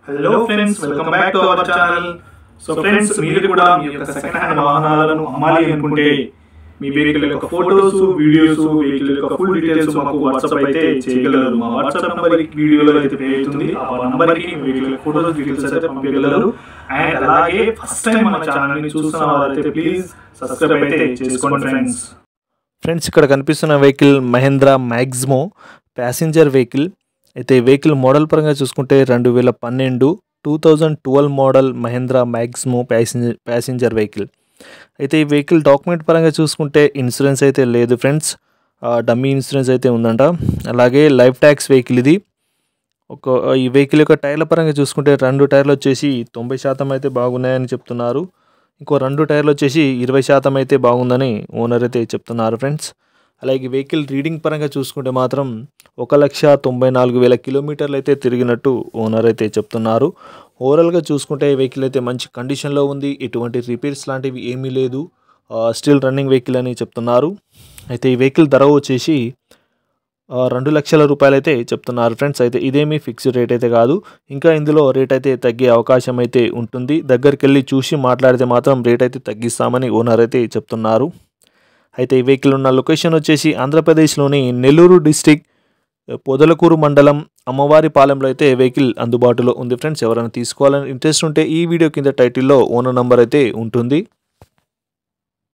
hello friends welcome back to our channel so friends మీరు కూడా మీ యొక్క సెకండ్ హ్యాండ్ వాహనాలను అమ్మాలి అనుకుంటే మీ వెహికల్ యొక్క ఫోటోస్ వీడియోస్ వెహికల్ యొక్క ఫుల్ డీటెయిల్స్ మాకు వాట్సాప్ అయితే చేయగలరు మా వాట్సాప్ నంబర్ వీడియోలో అయితే పే అవుతుంది ఆ నంబర్ కి మీ వెహికల్ ఫోటోస్ డీటెయిల్స్ అయితే పంపించగలరు అండ్ అలాగే ఫస్ట్ టైం మన ఛానల్ ని చూస్తున్న వారైతే ప్లీజ్ సబ్స్క్రైబ్ అయితే చేసుకోండి ఫ్రెండ్స్ ఫ్రెండ్స్ ఇక్కడ కనిపిస్తున్న vehicle Mahindra Maxximo passenger vehicle అయితే ఈ వెహికల్ మోడల్ పరంగా చూసుకుంటే రెండు వేల పన్నెండు two thousand twelve model Mahindra Maxximo passenger passenger vehicle అయితే ఈ వెహికల్ డాక్యుమెంట్ పరంగా చూసుకుంటే ఇన్సూరెన్స్ అయితే లేదు ఫ్రెండ్స్ డమ్మీ ఇన్సూరెన్స్ అయితే ఉందంట అలాగే లైఫ్ ట్యాక్స్ వెహికల్ ఇది ఒక ఈ వెహికల్ యొక్క టైర్ల పరంగా చూసుకుంటే రెండు టైర్లు వచ్చేసి తొంభై శాతం అయితే బాగున్నాయని చెప్తున్నారు ఇంకో రెండు టైర్లు వచ్చేసి ఇరవై శాతం అయితే బాగుందని ఓనర్ అయితే చెప్తున్నారు ఫ్రెండ్స్ అలాగే వెహికల్ రీడింగ్ పరంగా చూసుకుంటే మాత్రం ఒక లక్ష తొంభై నాలుగు వేల కిలోమీటర్లు అయితే తిరిగినట్టు ఓనర్ అయితే చెప్తున్నారు ఓవరాల్గా చూసుకుంటే ఈ వెహికల్ అయితే మంచి కండిషన్లో ఉంది ఎటువంటి రిపేర్స్ లాంటివి ఏమీ లేదు స్టిల్ రన్నింగ్ వెహికల్ అని చెప్తున్నారు అయితే ఈ వెహికల్ ధర వచ్చేసి ఆ, రెండు లక్షల రూపాయలు అయితే చెప్తున్నారు ఫ్రెండ్స్ అయితే ఇదేమీ ఫిక్స్డ్ రేట్ అయితే కాదు ఇంకా ఇందులో రేట్ అయితే తగ్గే అవకాశం అయితే ఉంటుంది దగ్గరికి వెళ్ళి చూసి మాట్లాడితే మాత్రం రేట్ అయితే తగ్గిస్తామని ఓనర్ అయితే చెప్తున్నారు అయితే ఈ వెహికల్ ఉన్న లొకేషన్ వచ్చేసి ఆంధ్రప్రదేశ్లోని నెల్లూరు డిస్టిక్ పొదలకూరు మండలం అమ్మవారి పాలెంలో అయితే వెహికల్ అందుబాటులో ఉంది ఫ్రెండ్స్ ఎవరైనా తీసుకోవాలని ఇంట్రెస్ట్ ఉంటే ఈ వీడియో కింద టైటిల్లో ఓనర్ నంబర్ అయితే ఉంటుంది